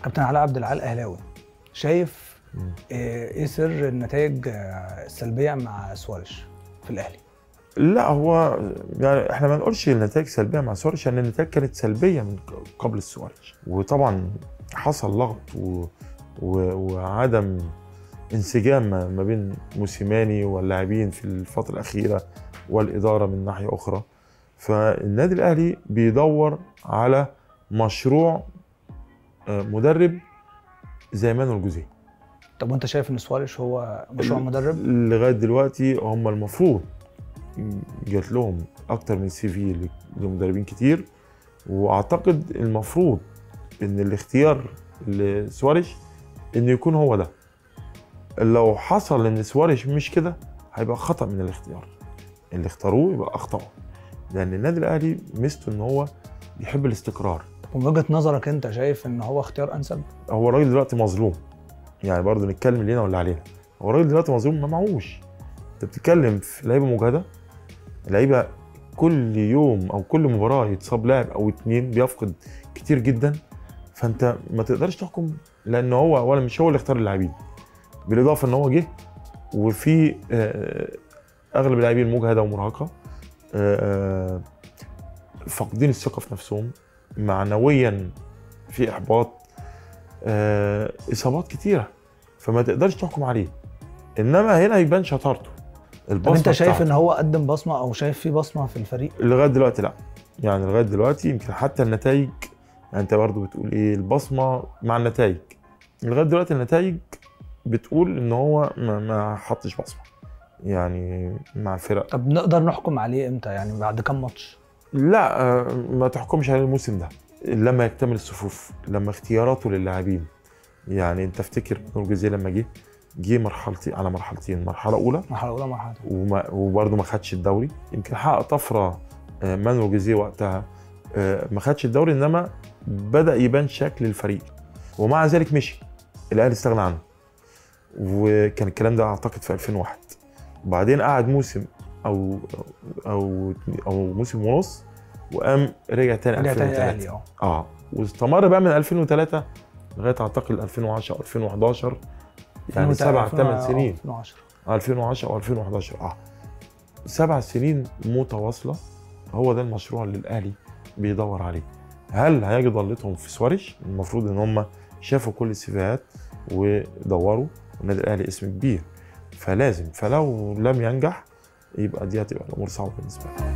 كابتن علاء عبد العال اهلاوي شايف مم. آه، ايه سر النتائج آه، السلبيه مع سواريش في الاهلي لا هو يعني احنا ما نقولش النتائج سلبيه مع سواريش لان النتائج كانت سلبيه من قبل السواريش وطبعا حصل لغط و... و... وعدم انسجام ما ما بين موسيماني واللاعبين في الفتره الاخيره والاداره من ناحيه اخرى فالنادي الاهلي بيدور على مشروع آه، مدرب زي مانويل جوزيه طب وانت شايف ان سواريش هو مشروع مدرب لغايه دلوقتي هم المفروض جات لهم اكتر من سي في لمدربين كتير واعتقد المفروض ان الاختيار لسواريش انه يكون هو ده لو حصل ان سواريش مش كده هيبقى خطا من الاختيار اللي اختاروه يبقى اخطاوا لان النادي الاهلي ميزته ان هو بيحب الاستقرار ومن وجهه نظرك انت شايف ان هو اختيار انسب هو الراجل دلوقتي مظلوم يعني برضه نتكلم لينا ولا علينا هو الراجل دلوقتي مظلوم ما معهوش انت بتتكلم في لعيبه مجهده لعيبه كل يوم او كل مباراه يتصاب لاعب او اتنين بيفقد كتير جدا فانت ما تقدرش تحكم لان هو اولا مش هو اللي اختار اللاعبين بالاضافه ان هو جه وفي آه، اغلب اللاعبين مجهده ومرهقه آه، فاقدين الثقه في نفسهم معنويا في احباط آه، اصابات كتيره فما تقدرش تحكم عليه انما هنا يبان شطارته طب البصمه انت شايف بتاعته. ان هو قدم بصمه او شايف في بصمه في الفريق لغايه دلوقتي لا يعني لغايه دلوقتي يمكن حتى النتائج يعني انت برضو بتقول ايه البصمه مع النتائج لغايه دلوقتي النتائج بتقول ان هو ما, ما حطش بصمه يعني مع الفرق طب نقدر نحكم عليه امتى يعني بعد كام ماتش لا آه، ما تحكمش على الموسم ده لما يكتمل الصفوف لما اختياراته للاعبين يعني انت افتكر نور جزيره لما جه جه مرحلتين على مرحلتين مرحله اولى مرحله اولى مرحله تانية. وما وبرضه ما خدش الدوري يمكن حقق طفره آه، مانو جوزيه وقتها آه، ما خدش الدوري انما بدا يبان شكل الفريق ومع ذلك مشي الاهلي استغنى عنه وكان الكلام ده اعتقد في 2001 وبعدين قعد موسم او او او موسم ونص وقام رجع تاني رجع تاني 2003 الاهلي اه اه واستمر بقى من 2003 لغايه اعتقد 2010 او 2011 يعني سبع ثمان سنين 2010 2010 او 2011 اه سبع سنين متواصله هو ده المشروع اللي الاهلي بيدور عليه هل هيجد ضلتهم في سواريش المفروض ان هم شافوا كل السيفيهات ودوروا النادي الاهلي اسم كبير فلازم فلو لم ينجح يبقى دي هتبقى الامور صعبه بالنسبه له